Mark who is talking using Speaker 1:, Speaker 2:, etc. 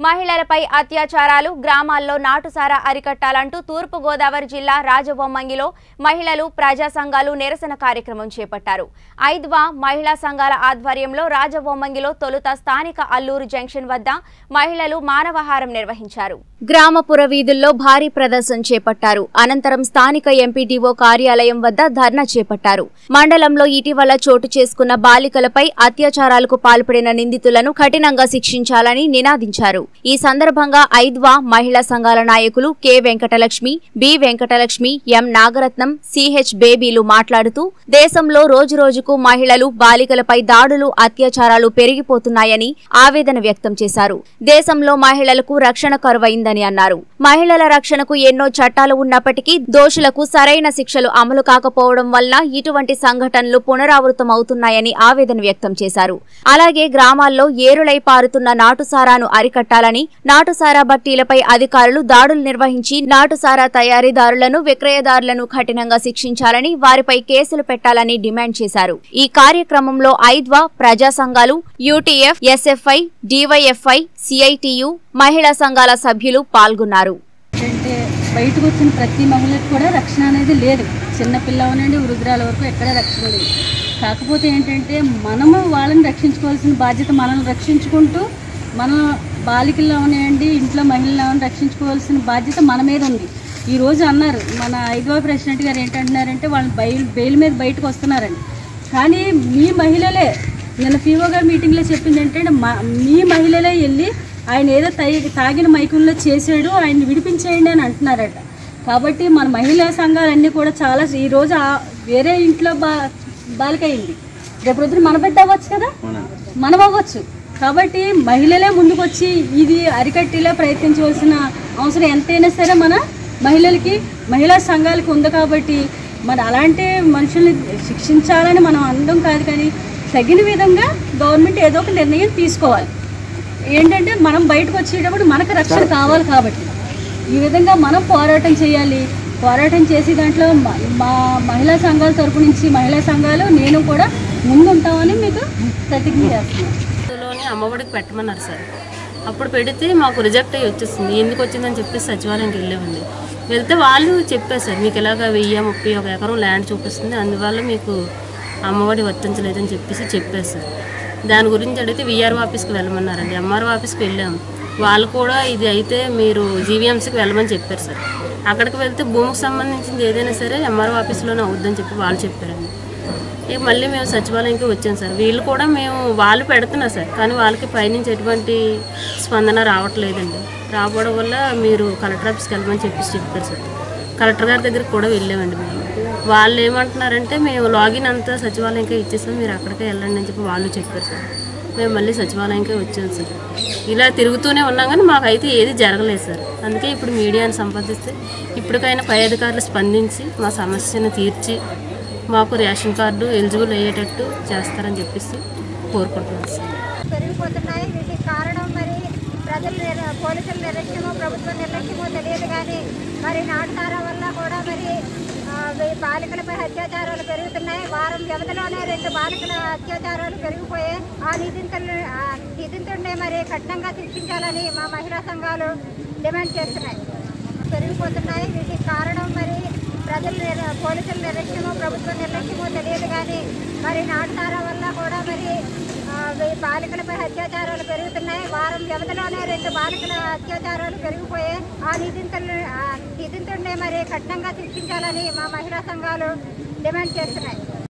Speaker 1: మహిళలపై అత్యాచారాలు గ్రామాల్లో నాటుసారా అరికట్టాలంటూ తూర్పు గోదావరి జిల్లా రాజబొమ్మంగిలో మహిళలు ప్రజా సంఘాలు నిరసన కార్యక్రమం చేపట్టారు ఐద్వా మహిళా సంఘాల ఆధ్వర్యంలో రాజబొమ్మంగిలో తొలుత స్థానిక అల్లూరు జంక్షన్ వద్ద మహిళలు మానవహారం నిర్వహించారు గ్రామపుర వీధుల్లో భారీ ప్రదర్శన చేపట్టారు అనంతరం స్థానిక ఎంపీడీఓ కార్యాలయం వద్ద ధర్నా చేపట్టారు మండలంలో ఇటీవల చోటు చేసుకున్న బాలికలపై అత్యాచారాలకు పాల్పడిన నిందితులను కఠినంగా శిక్షించాలని నినాదించారు ఈ సందర్భంగా ఐద్వా మహిళా సంఘాల నాయకులు K Venkatalakshmi B Venkatalakshmi M Nagaratnam CH బేబీలు మాట్లాడుతూ దేశంలో రోజురోజుకు మహిళలు బాలికలపై దాడులు అత్యాచారాలు పెరిగిపోతున్నాయని ఆవేదన వ్యక్తం చేశారు దేశంలో మహిళలకు రక్షణ కరువైందని అన్నారు మహిళల రక్షణకు ఎన్నో చట్టాలు ఉన్నప్పటికీ దోషులకు సరైన శిక్షలు అమలు కాకపోవడం వల్ల ఇటువంటి సంఘటనలు పునరావృతమవుతున్నాయని ఆవేదన వ్యక్తం చేశారు అలాగే గ్రామాల్లో ఏరులై పారుతున్న నాటుసారాను అరికట్టాలని నాటుసారా బట్టీలపై అధికారులు దాడులు నిర్వహించి నాటుసారా తయారీదారులను విక్రయదారులను కఠినంగా శిక్షించాలని వారిపై కేసులు పెట్టాలని డిమాండ్ చేశారు ఈ కార్యక్రమంలో ఐద్వా ప్రజా సంఘాలు యూటీఎఫ్ ఎస్ఎఫ్ఐ డివైఎఫ్ఐ సిఐటియు మహిళా సంఘాల సభ్యులు పాల్గొన్నారు
Speaker 2: అంటే బయటకు వచ్చిన ప్రతి మహిళకు కూడా రక్షణ అనేది లేదు చిన్నపిల్ల నుండి వృద్ధురాల వరకు ఎక్కడ రక్షణ లేదు కాకపోతే ఏంటంటే మనము వాళ్ళని రక్షించుకోవాల్సిన బాధ్యత మనల్ని రక్షించుకుంటూ మన బాలికల్లో ఉన్నాయండి ఇంట్లో మహిళలను రక్షించుకోవాల్సిన బాధ్యత మన మీద ఉంది ఈ రోజు అన్నారు మన ఐదవ ప్రెసిడెంట్ గారు ఏంటంటున్నారంటే వాళ్ళు బయలు బెయిల్ మీద బయటకు వస్తున్నారండి కానీ మీ మహిళలే నిన్న పీఓ గారు మీటింగ్లో చెప్పింది ఏంటంటే మా మీ మహిళలే వెళ్ళి ఆయన ఏదో తాగి తాగిన మైకుల్లో చేసాడు ఆయన్ని విడిపించేయండి అని అంటున్నారట కాబట్టి మన మహిళా సంఘాలన్నీ కూడా చాలా ఈ రోజు ఆ- వేరే ఇంట్లో బా బాలిక అయింది రేపు రోజున మన బిడ్డ అవ్వచ్చు కదా మనం అవ్వచ్చు కాబట్టి మహిళలే ముందుకొచ్చి ఇది అరికట్టేలా ప్రయత్నించవలసిన అవసరం ఎంతైనా సరే మన మహిళలకి మహిళా సంఘాలకి ఉంది కాబట్టి మరి అలాంటి మనుషుల్ని శిక్షించాలని మనం అందం కాదు కానీ తగిన విధంగా గవర్నమెంట్ ఏదో ఒక నిర్ణయం తీసుకోవాలి ఏంటంటే మనం బయటకు వచ్చేటప్పుడు మనకు రక్షణ కావాలి కాబట్టి ఈ విధంగా మనం పోరాటం చేయాలి పోరాటం చేసి దాంట్లో మ- మా మహిళా సంఘాల తరపు నుంచి మహిళా సంఘాలు నేను కూడా ముందుంటామని మీకు ప్రతిజ్ఞ చేస్తున్నాను
Speaker 3: లోని అమ్మఒడికి పెట్టమన్నారు సార్ అప్పుడు పెడితే మాకు రిజెక్ట్ అయ్యి వచ్చేసింది ఎందుకు వచ్చిందని చెప్పి సచివాలయంకి వెళ్ళామండి వెళ్తే వాళ్ళు చెప్పారు సార్ మీకు ఇలాగ వెయ్యి ముప్పై ఒక ఎకరం ల్యాండ్ చూపిస్తుంది అందువల్ల మీకు అమ్మఒడి వర్తించలేదని చెప్పేసి చెప్పారు సార్ దాని గురించి అడిగితే విఆర్ఓ ఆఫీస్కి వెళ్ళమన్నారండి ఎంఆర్ఓ ఆఫీస్కి వెళ్ళాము వాళ్ళు కూడా ఇది అయితే మీరు జీవీఎంసీకి వెళ్ళమని చెప్పారు సార్ అక్కడికి వెళ్తే భూమికి సంబంధించింది ఏదైనా సరే ఎంఆర్ఓ ఆఫీస్లోనే అవుద్దని చెప్పి వాళ్ళు చెప్పారండి ఇక మళ్ళీ మేము సచివాలయంకి వచ్చాం సార్ వీళ్ళు కూడా మేము వాళ్ళు పెడుతున్నారు సార్ కానీ వాళ్ళకి పైనుంచి ఎటువంటి స్పందన రావట్లేదండి రావడం వల్ల మీరు కలెక్టర్ ఆఫీస్కి వెళ్ళమని చెప్పేసి చెప్పారు సార్ కలెక్టర్ గారి దగ్గరికి కూడా వెళ్ళామండి మేము వాళ్ళు ఏమంటున్నారంటే మేము లాగిన్ అంతా సచివాలయంకే ఇచ్చేసాం మీరు అక్కడికే వెళ్ళండి అని చెప్పి వాళ్ళు చెప్పారు సార్ మేము మళ్ళీ సచివాలయంకే వచ్చాం సార్ ఇలా తిరుగుతూనే ఉన్నాం కానీ మాకైతే ఏది జరగలేదు సార్ అందుకే ఇప్పుడు మీడియాని సంపాదిస్తే ఇప్పటికైనా పై అధికారులు స్పందించి మా సమస్యను తీర్చి మాకు రేషన్ కార్డు ఎలిజిబుల్ అయ్యేటట్టు చేస్తారని చెప్పేసి కోరుకుంటున్నాను సార్
Speaker 4: పెరిగిపోతున్నాయి వీటికి కారణం మరి ప్రజల నిర్- పోలీసుల నిర్లక్ష్యమో ప్రభుత్వ నిర్లక్ష్యమో తెలియదు కానీ మరి నాటుతారా వల్ల కూడా మరి ఆ, వీ- బాలికలపై అత్యాచారాలు పెరుగుతున్నాయి వారం వ్యవధిలోనే రెండు బాలికల అత్యాచారాలు పెరిగిపోయాయి ఆ నిందితులు ఆ నిందితుడిని మరి కఠినంగా శిక్షించాలని మా మహిళా సంఘాలు డిమాండ్ చేస్తున్నాయి పెరిగిపోతున్నాయి వీటికి కారణం మరి ప్రజల నిర్- పోలీసుల నిర్లక్ష్యమో ప్రభుత్వ నిర్లక్ష్యమో తెలియదు కానీ మరి నాటుతారా వల్ల కూడా మరి ఆ, వీ- బాలికలపై అత్యాచారాలు పెరుగుతున్నాయి వారం వ్యవధిలోనే రెండు బాలికల అత్యాచారాలు పెరిగిపోయాయి ఆ నిందితులు ఆ నిందితుడిని మరి కఠినంగా శిక్షించాలని మా మహిళా సంఘాలు డిమాండ్ చేస్తున్నాయి